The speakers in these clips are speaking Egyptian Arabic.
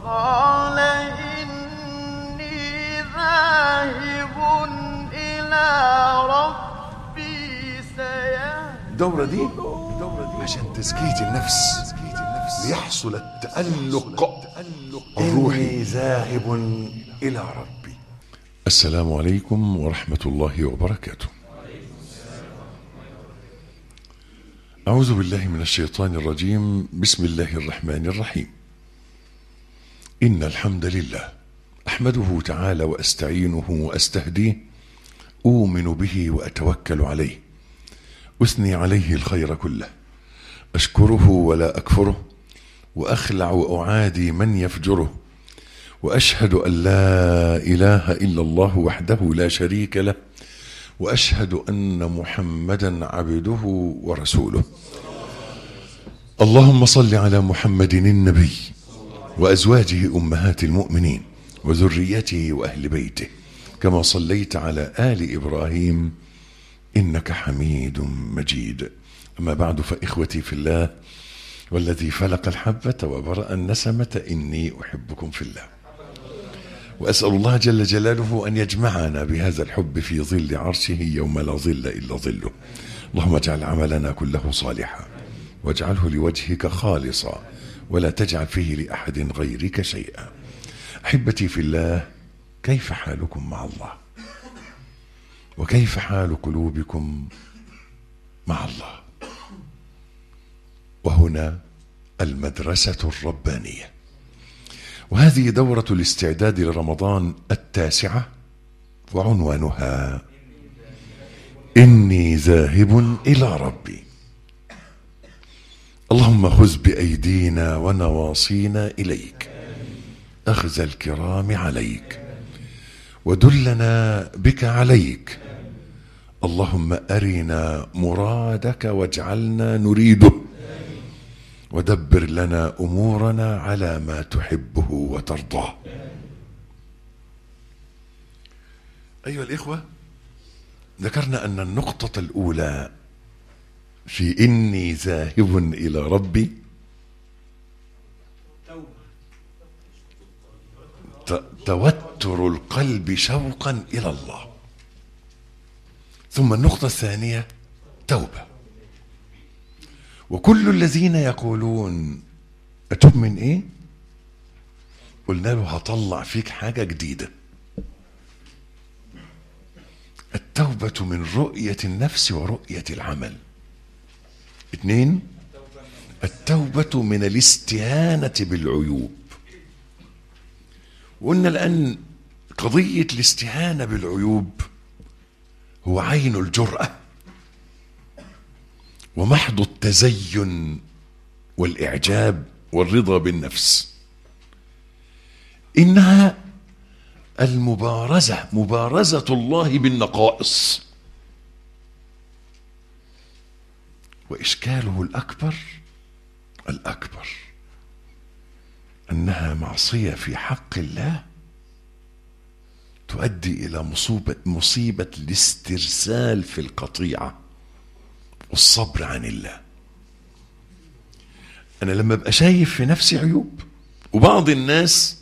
قال إني ذاهب إلى ربي سيهدين الدورة دي عشان تزكية النفس ليحصل التألق الروحي إني ذاهب إلى ربي السلام عليكم ورحمة الله وبركاته أعوذ بالله من الشيطان الرجيم بسم الله الرحمن الرحيم إن الحمد لله أحمده تعالى وأستعينه وأستهديه أؤمن به وأتوكل عليه أثني عليه الخير كله أشكره ولا أكفره وأخلع وأعادي من يفجره وأشهد أن لا إله إلا الله وحده لا شريك له وأشهد أن محمدا عبده ورسوله اللهم صل على محمد النبي وأزواجه أمهات المؤمنين وذريته وأهل بيته كما صليت على آل إبراهيم إنك حميد مجيد أما بعد فإخوتي في الله والذي فلق الحبة وبرأ النسمة إني أحبكم في الله وأسأل الله جل جلاله أن يجمعنا بهذا الحب في ظل عرشه يوم لا ظل إلا ظله اللهم اجعل عملنا كله صالحا واجعله لوجهك خالصا ولا تجعل فيه لأحد غيرك شيئا أحبتي في الله كيف حالكم مع الله وكيف حال قلوبكم مع الله وهنا المدرسة الربانية وهذه دورة الاستعداد لرمضان التاسعة وعنوانها إني ذاهب إلى ربي اللهم خذ بأيدينا ونواصينا إليك أخذ الكرام عليك ودلنا بك عليك اللهم أرنا مرادك واجعلنا نريده ودبر لنا امورنا على ما تحبه وترضاه ايها الاخوه ذكرنا ان النقطه الاولى في اني ذاهب الى ربي توتر القلب شوقا الى الله ثم النقطه الثانيه توبه وكل الذين يقولون أتوب من إيه؟ قلنا له هطلع فيك حاجة جديدة التوبة من رؤية النفس ورؤية العمل اثنين التوبة من الاستهانة بالعيوب وقلنا الآن قضية الاستهانة بالعيوب هو عين الجرأة ومحض التزين والاعجاب والرضا بالنفس انها المبارزه مبارزه الله بالنقائص واشكاله الاكبر الاكبر انها معصيه في حق الله تؤدي الى مصيبه مصيبه الاسترسال في القطيعه والصبر عن الله انا لما ابقى شايف في نفسي عيوب وبعض الناس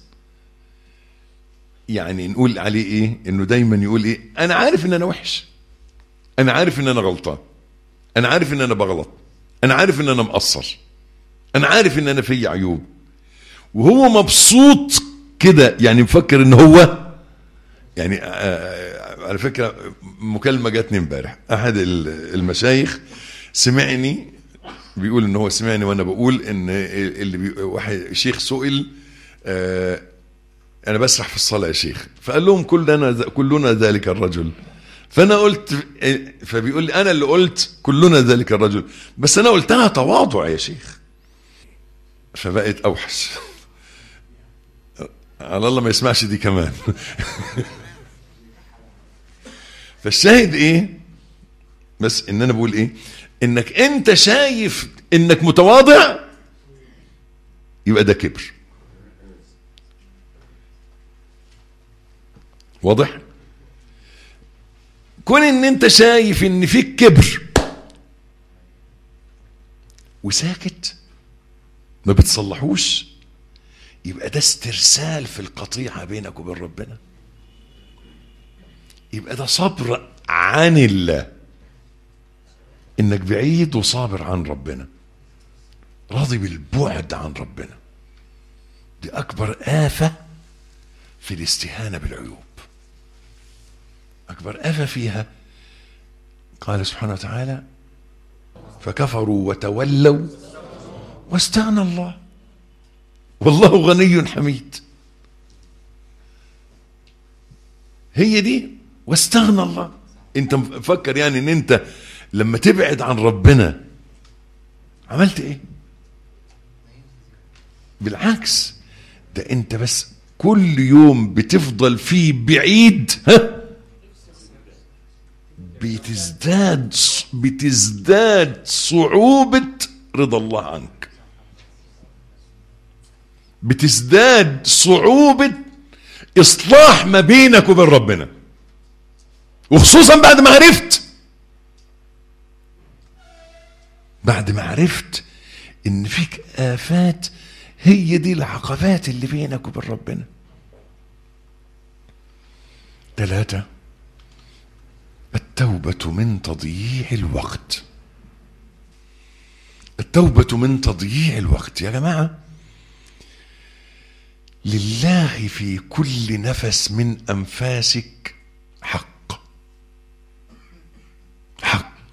يعني نقول عليه ايه انه دايما يقول ايه انا عارف ان انا وحش انا عارف ان انا غلطان انا عارف ان انا بغلط انا عارف ان انا مقصر انا عارف ان انا في عيوب وهو مبسوط كده يعني مفكر ان هو يعني على فكره مكالمه جاتني امبارح احد المشايخ سمعني بيقول ان هو سمعني وانا بقول ان اللي بي واحد شيخ سئل آه انا بسرح في الصلاه يا شيخ فقال لهم كلنا كلنا ذلك الرجل فانا قلت فبيقول لي انا اللي قلت كلنا ذلك الرجل بس انا قلتها تواضع يا شيخ فبقت اوحش على الله ما يسمعش دي كمان فالشاهد ايه بس ان انا بقول ايه انك انت شايف انك متواضع يبقى ده كبر واضح كون ان انت شايف ان فيك كبر وساكت ما بتصلحوش يبقى ده استرسال في القطيعة بينك وبين ربنا يبقى ده صبر عن الله انك بعيد وصابر عن ربنا راضي بالبعد عن ربنا دي اكبر آفة في الاستهانة بالعيوب اكبر آفة فيها قال سبحانه وتعالى فكفروا وتولوا واستغنى الله والله غني حميد هي دي واستغنى الله انت مفكر يعني ان انت لما تبعد عن ربنا عملت ايه بالعكس ده انت بس كل يوم بتفضل فيه بعيد ها بتزداد بتزداد صعوبة رضا الله عنك بتزداد صعوبة إصلاح ما بينك وبين ربنا وخصوصا بعد ما عرفت بعد ما عرفت إن فيك آفات هي دي العقبات اللي بينك وبين ربنا ثلاثة التوبة من تضييع الوقت التوبة من تضييع الوقت يا جماعة لله في كل نفس من أنفاسك حق حق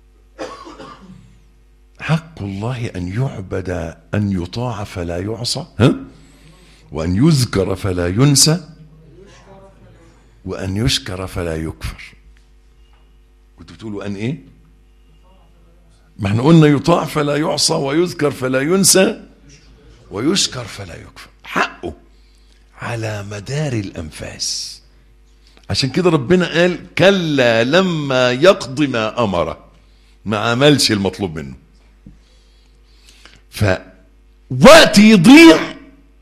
حق الله أن يعبد أن يطاع فلا يعصى ها؟ وأن يذكر فلا ينسى وأن يشكر فلا يكفر كنتوا بتقولوا أن إيه ما احنا قلنا يطاع فلا يعصى ويذكر فلا ينسى ويشكر فلا يكفر حقه على مدار الأنفاس عشان كده ربنا قال كلا لما يقضي ما أمره ما عملش المطلوب منه فوقت يضيع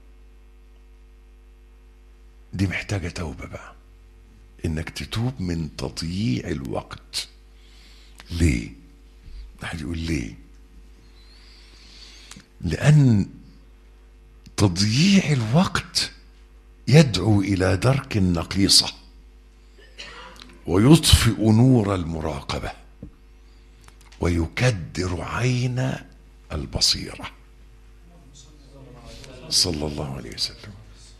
دي محتاجة توبة بقى انك تتوب من تضييع الوقت ليه واحد يقول ليه لان تضييع الوقت يدعو الى درك النقيصه ويطفئ نور المراقبه ويكدر عين البصيره صلى الله عليه وسلم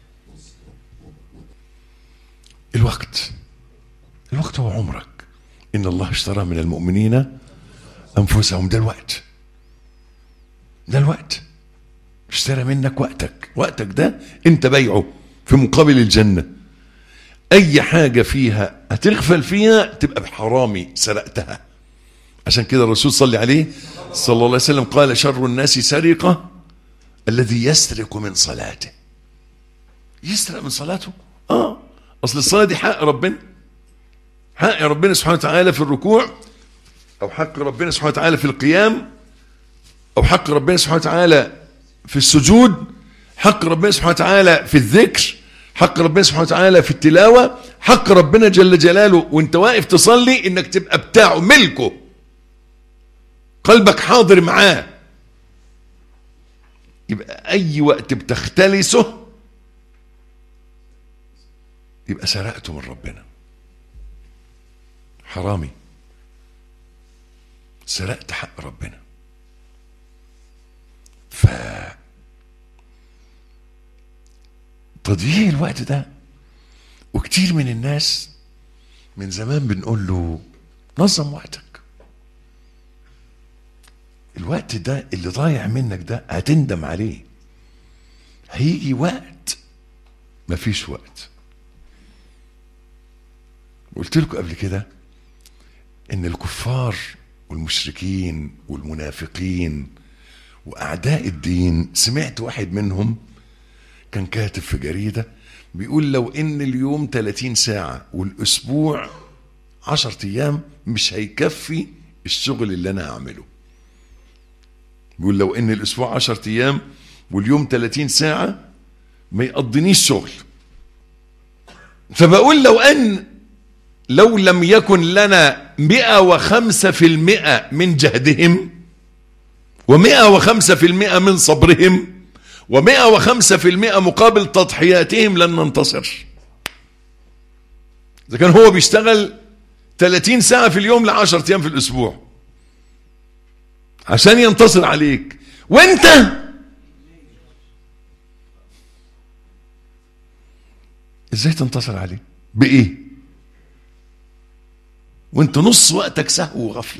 الوقت الوقت هو عمرك إن الله اشترى من المؤمنين أنفسهم ده الوقت ده الوقت اشترى منك وقتك وقتك ده انت بيعه في مقابل الجنة أي حاجة فيها هتغفل فيها تبقى بحرامي سرقتها عشان كده الرسول صلى عليه صلى الله عليه وسلم قال شر الناس سرقة الذي يسرق من صلاته يسرق من صلاته اه اصل الصلاه دي حق ربنا حق ربنا سبحانه وتعالى في الركوع او حق ربنا سبحانه وتعالى في القيام او حق ربنا سبحانه وتعالى في السجود حق ربنا سبحانه وتعالى في الذكر حق ربنا سبحانه وتعالى في التلاوه حق ربنا جل جلاله وانت واقف تصلي انك تبقى بتاعه ملكه قلبك حاضر معاه يبقى اي وقت بتختلسه يبقى سرقته من ربنا حرامي سرقت حق ربنا ف تضييع الوقت ده وكتير من الناس من زمان بنقول له نظم وقتك الوقت ده اللي ضايع منك ده هتندم عليه هيجي وقت مفيش وقت قلت لكم قبل كده ان الكفار والمشركين والمنافقين واعداء الدين سمعت واحد منهم كان كاتب في جريده بيقول لو ان اليوم 30 ساعه والاسبوع 10 ايام مش هيكفي الشغل اللي انا هعمله بيقول لو ان الاسبوع 10 ايام واليوم 30 ساعه ما يقضنيش شغل فبقول لو ان لو لم يكن لنا مئة وخمسة في المئة من جهدهم ومئة وخمسة في المئة من صبرهم ومئة وخمسة في المئة مقابل تضحياتهم لن ننتصر إذا كان هو بيشتغل 30 ساعة في اليوم لعشرة أيام في الأسبوع عشان ينتصر عليك وانت ازاي تنتصر عليه بايه وانت نص وقتك سهو وغفله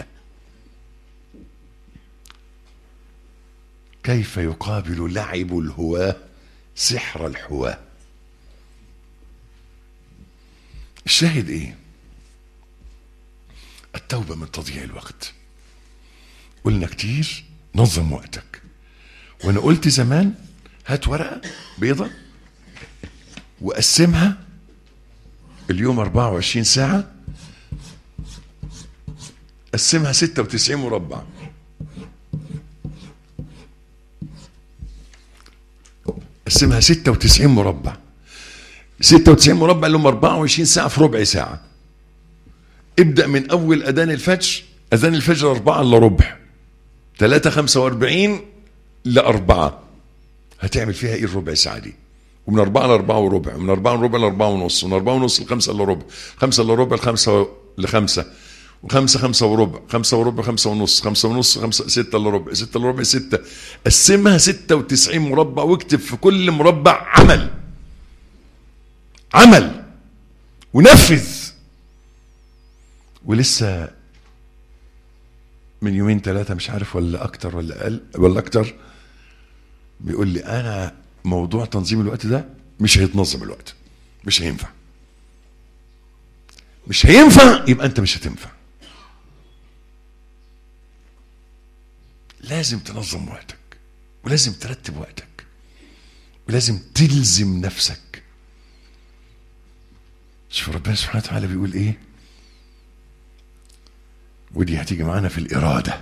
كيف يقابل لعب الهواه سحر الحواه الشاهد ايه التوبه من تضييع الوقت قلنا كتير نظم وقتك وانا قلت زمان هات ورقه بيضه وقسمها اليوم 24 ساعه قسمها 96 مربع قسمها 96 مربع 96 مربع اللي هم 24 ساعه في ربع ساعه ابدا من اول اذان الفجر اذان الفجر 4 الا ربع 3 45 لأربعة هتعمل فيها ايه الربع ساعة دي؟ ومن أربعة لأربعة وربع ومن أربعة وربع لأربعة ونص ومن أربعة ونص لخمسة إلا ربع خمسة إلا ربع لخمسة لخمسة وخمسة خمسة وربع خمسة وربع خمسة ونص خمسة ونص خمسة ستة إلا ربع ستة إلا ربع ستة قسمها ستة وتسعين مربع واكتب في كل مربع عمل عمل ونفذ ولسه من يومين ثلاثة مش عارف ولا أكتر ولا أقل ولا أكتر بيقول لي أنا موضوع تنظيم الوقت ده مش هيتنظم الوقت مش هينفع مش هينفع يبقى أنت مش هتنفع لازم تنظم وقتك ولازم ترتب وقتك ولازم تلزم نفسك شوف ربنا سبحانه وتعالى بيقول ايه ودي هتيجي معانا في الإرادة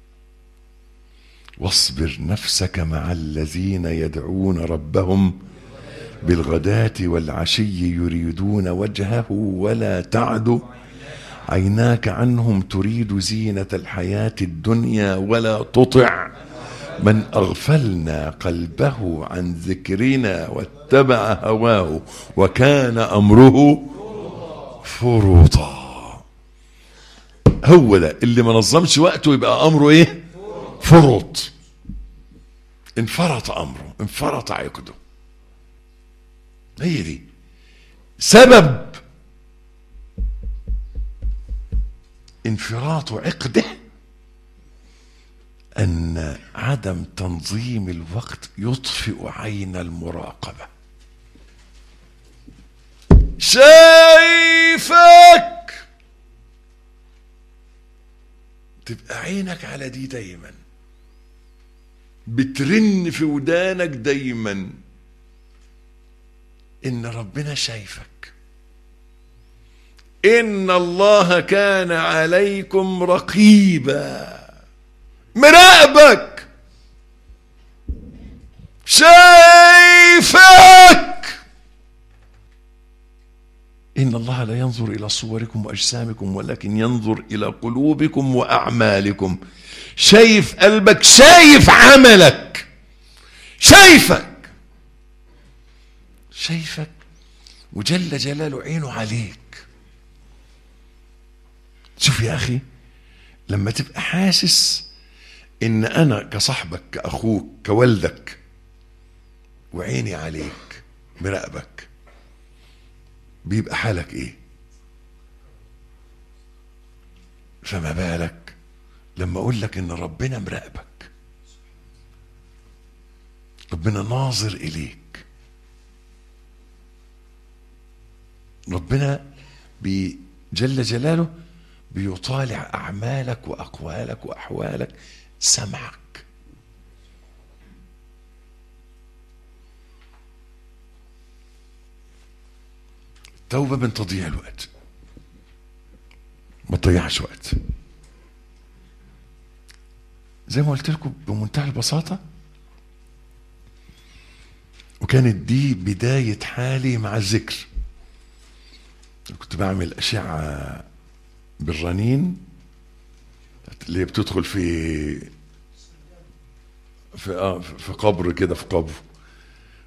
واصبر نفسك مع الذين يدعون ربهم بالغداة والعشي يريدون وجهه ولا تعد عيناك عنهم تريد زينة الحياة الدنيا ولا تطع من أغفلنا قلبه عن ذكرنا واتبع هواه وكان أمره فرطا هو ده اللي ما نظمش وقته يبقى امره ايه فرط انفرط امره انفرط عقده هي دي سبب انفراط عقده ان عدم تنظيم الوقت يطفئ عين المراقبه شايفك تبقى عينك على دي دايما بترن في ودانك دايما ان ربنا شايفك ان الله كان عليكم رقيبا مراقبك شايفك إن الله لا ينظر إلى صوركم وأجسامكم ولكن ينظر إلى قلوبكم وأعمالكم شايف قلبك شايف عملك شايفك شايفك وجل جلاله عينه عليك شوف يا أخي لما تبقى حاسس إن أنا كصاحبك كأخوك كوالدك وعيني عليك مراقبك بيبقى حالك ايه فما بالك لما اقول لك ان ربنا مراقبك ربنا ناظر اليك ربنا بي جل جلاله بيطالع اعمالك واقوالك واحوالك سمعك توبة من تضييع الوقت ما تضيعش وقت زي ما قلت لكم بمنتهى البساطة وكانت دي بداية حالي مع الذكر كنت بعمل أشعة بالرنين اللي بتدخل في في اه في قبر كده في قبر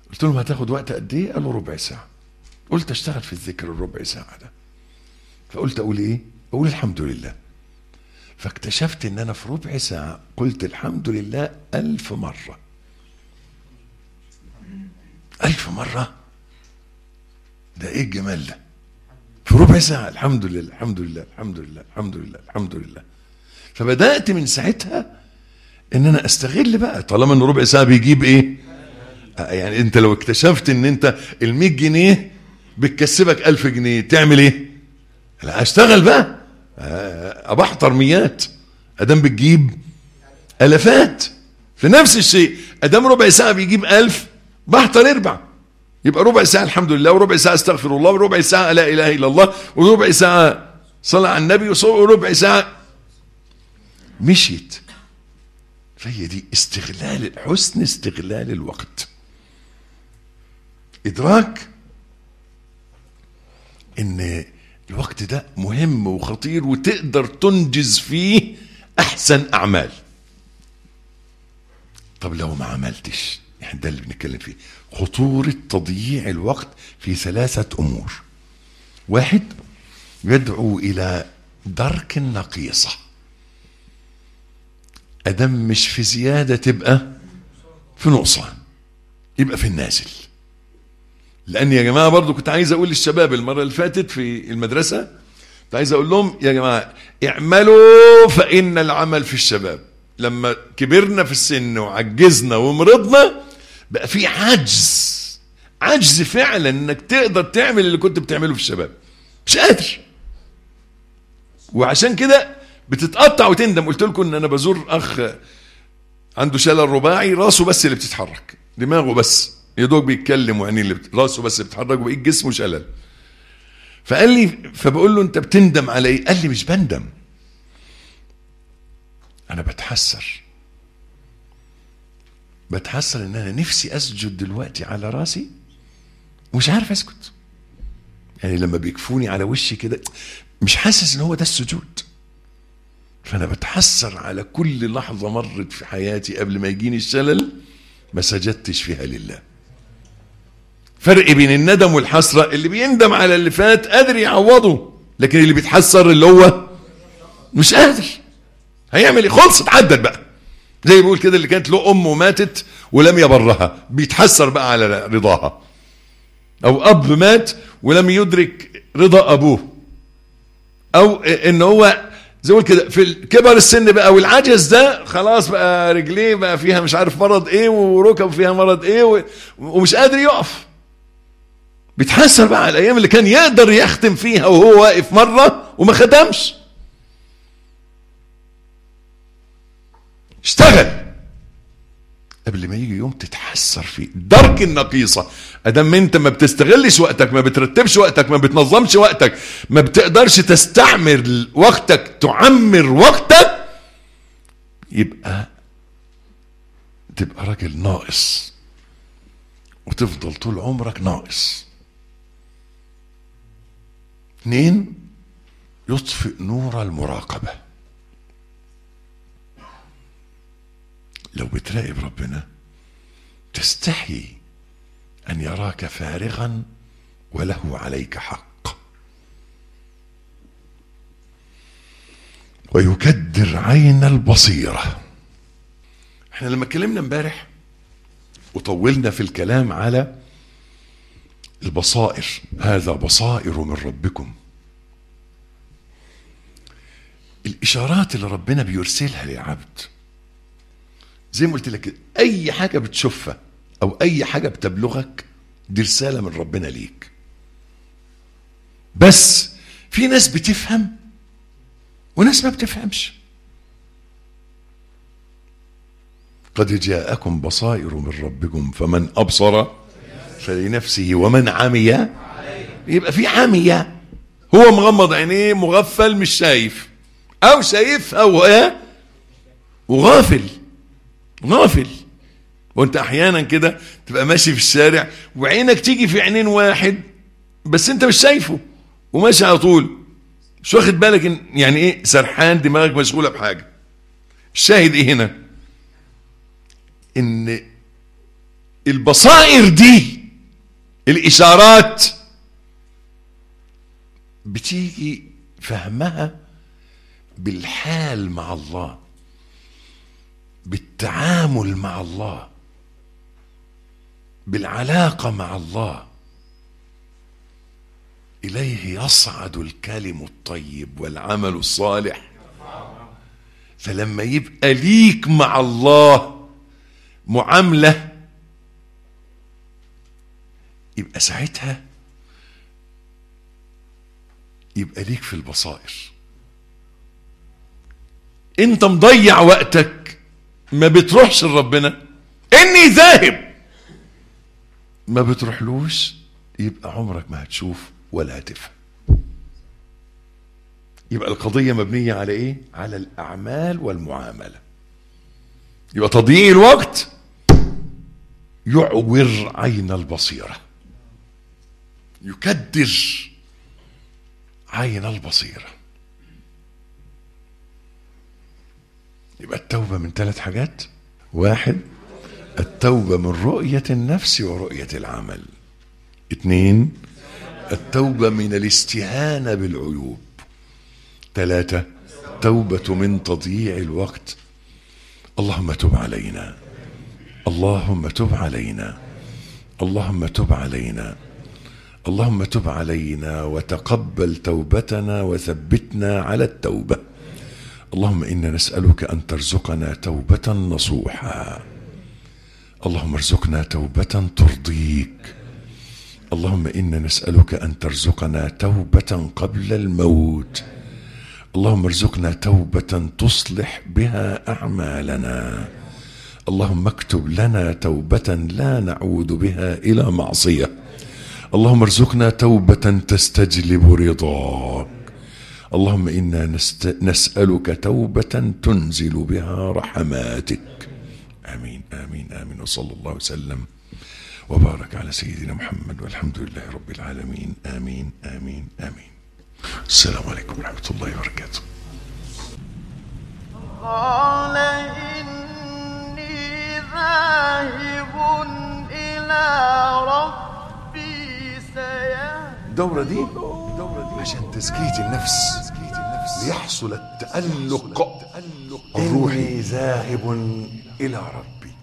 قلت لهم هتاخد وقت قد ايه قالوا ربع ساعه قلت اشتغل في الذكر الربع ساعه ده فقلت اقول ايه اقول الحمد لله فاكتشفت ان انا في ربع ساعه قلت الحمد لله الف مره الف مره ده ايه الجمال ده في ربع ساعه الحمد لله الحمد لله الحمد لله الحمد لله الحمد لله فبدات من ساعتها ان انا استغل بقى طالما ان ربع ساعه بيجيب ايه آه، يعني انت لو اكتشفت ان انت ال 100 جنيه بتكسبك 1000 جنيه تعمل ايه لا اشتغل بقى آه، ابحتر ميات ادام بتجيب الافات في نفس الشيء ادام ربع ساعه بيجيب ألف بحتر اربع يبقى ربع ساعه الحمد لله وربع ساعه استغفر الله وربع ساعه لا اله الا الله وربع ساعه صلاه على النبي وربع ساعه مشيت فهي دي استغلال حسن استغلال الوقت ادراك ان الوقت ده مهم وخطير وتقدر تنجز فيه احسن اعمال طب لو ما عملتش احنا ده اللي بنتكلم فيه خطورة تضييع الوقت في ثلاثة امور واحد يدعو الى درك النقيصة ادم مش في زيادة تبقى في نقصان يبقى في النازل لان يا جماعه برضو كنت عايز اقول للشباب المره اللي فاتت في المدرسه كنت عايز اقول لهم يا جماعه اعملوا فان العمل في الشباب لما كبرنا في السن وعجزنا ومرضنا بقى في عجز عجز فعلا انك تقدر تعمل اللي كنت بتعمله في الشباب مش قادر وعشان كده بتتقطع وتندم قلت لكم ان انا بزور اخ عنده شلل رباعي راسه بس اللي بتتحرك دماغه بس يا دوب بيتكلم وعينيه اللي بت... راسه بس بتتحرك وبقيت جسمه شلل فقال لي فبقول له انت بتندم على ايه؟ قال لي مش بندم انا بتحسر بتحسر ان انا نفسي اسجد دلوقتي على راسي ومش عارف اسكت يعني لما بيكفوني على وشي كده مش حاسس ان هو ده السجود فانا بتحسر على كل لحظه مرت في حياتي قبل ما يجيني الشلل ما سجدتش فيها لله فرق بين الندم والحسرة اللي بيندم على اللي فات قادر يعوضه لكن اللي بيتحسر اللي هو مش قادر هيعمل ايه خلصت عدت بقى زي ما بيقول كده اللي كانت له ام وماتت ولم يبرها بيتحسر بقى على رضاها او اب مات ولم يدرك رضا ابوه او ان هو زي ما كده في كبر السن بقى والعجز ده خلاص بقى رجليه بقى فيها مش عارف مرض ايه وركب فيها مرض ايه ومش قادر يقف بيتحسر بقى على الايام اللي كان يقدر يختم فيها وهو واقف مره وما خدمش اشتغل قبل ما يجي يوم تتحسر فيه درك النقيصة ادام انت ما بتستغلش وقتك ما بترتبش وقتك ما بتنظمش وقتك ما بتقدرش تستعمر وقتك تعمر وقتك يبقى تبقى راجل ناقص وتفضل طول عمرك ناقص اثنين يطفئ نور المراقبة لو بتراقب ربنا تستحي أن يراك فارغا وله عليك حق ويكدر عين البصيرة احنا لما اتكلمنا امبارح وطولنا في الكلام على البصائر هذا بصائر من ربكم الإشارات اللي ربنا بيرسلها للعبد زي ما قلت لك أي حاجة بتشوفها أو أي حاجة بتبلغك دي رسالة من ربنا ليك بس في ناس بتفهم وناس ما بتفهمش قد جاءكم بصائر من ربكم فمن أبصر فلنفسه ومن عمي يبقى في عمية هو مغمض عينيه مغفل مش شايف او شايف او ايه وغافل غافل وانت احيانا كده تبقى ماشي في الشارع وعينك تيجي في عينين واحد بس انت مش شايفه وماشي على طول مش واخد بالك إن يعني ايه سرحان دماغك مشغوله بحاجه الشاهد ايه هنا ان البصائر دي الإشارات بتيجي فهمها بالحال مع الله بالتعامل مع الله بالعلاقة مع الله إليه يصعد الكلم الطيب والعمل الصالح فلما يبقى ليك مع الله معاملة يبقى ساعتها يبقى ليك في البصائر انت مضيع وقتك ما بتروحش لربنا اني ذاهب ما بتروحلوش يبقى عمرك ما هتشوف ولا هتفهم يبقى القضية مبنية على ايه على الاعمال والمعاملة يبقى تضييع الوقت يعور عين البصيرة يكدر عين البصيرة يبقى التوبة من ثلاث حاجات واحد التوبة من رؤية النفس ورؤية العمل اثنين التوبة من الاستهانة بالعيوب ثلاثة توبة من تضييع الوقت اللهم تب علينا اللهم تب علينا اللهم تب علينا اللهم تب علينا وتقبل توبتنا وثبتنا على التوبة اللهم إنا نسألك أن ترزقنا توبة نصوحا اللهم ارزقنا توبة ترضيك اللهم إنا نسألك أن ترزقنا توبة قبل الموت اللهم ارزقنا توبة تصلح بها أعمالنا اللهم اكتب لنا توبة لا نعود بها إلى معصية اللهم ارزقنا توبة تستجلب رضاك اللهم إنا نست... نسألك توبة تنزل بها رحماتك آمين آمين آمين وصلى الله وسلم وبارك على سيدنا محمد والحمد لله رب العالمين آمين آمين آمين السلام عليكم ورحمة الله وبركاته قال إني ذاهب إلى ربي سيهدين الدورة دي عشان تزكية النفس ليحصل التألق الروحي ذاهب إلى ربي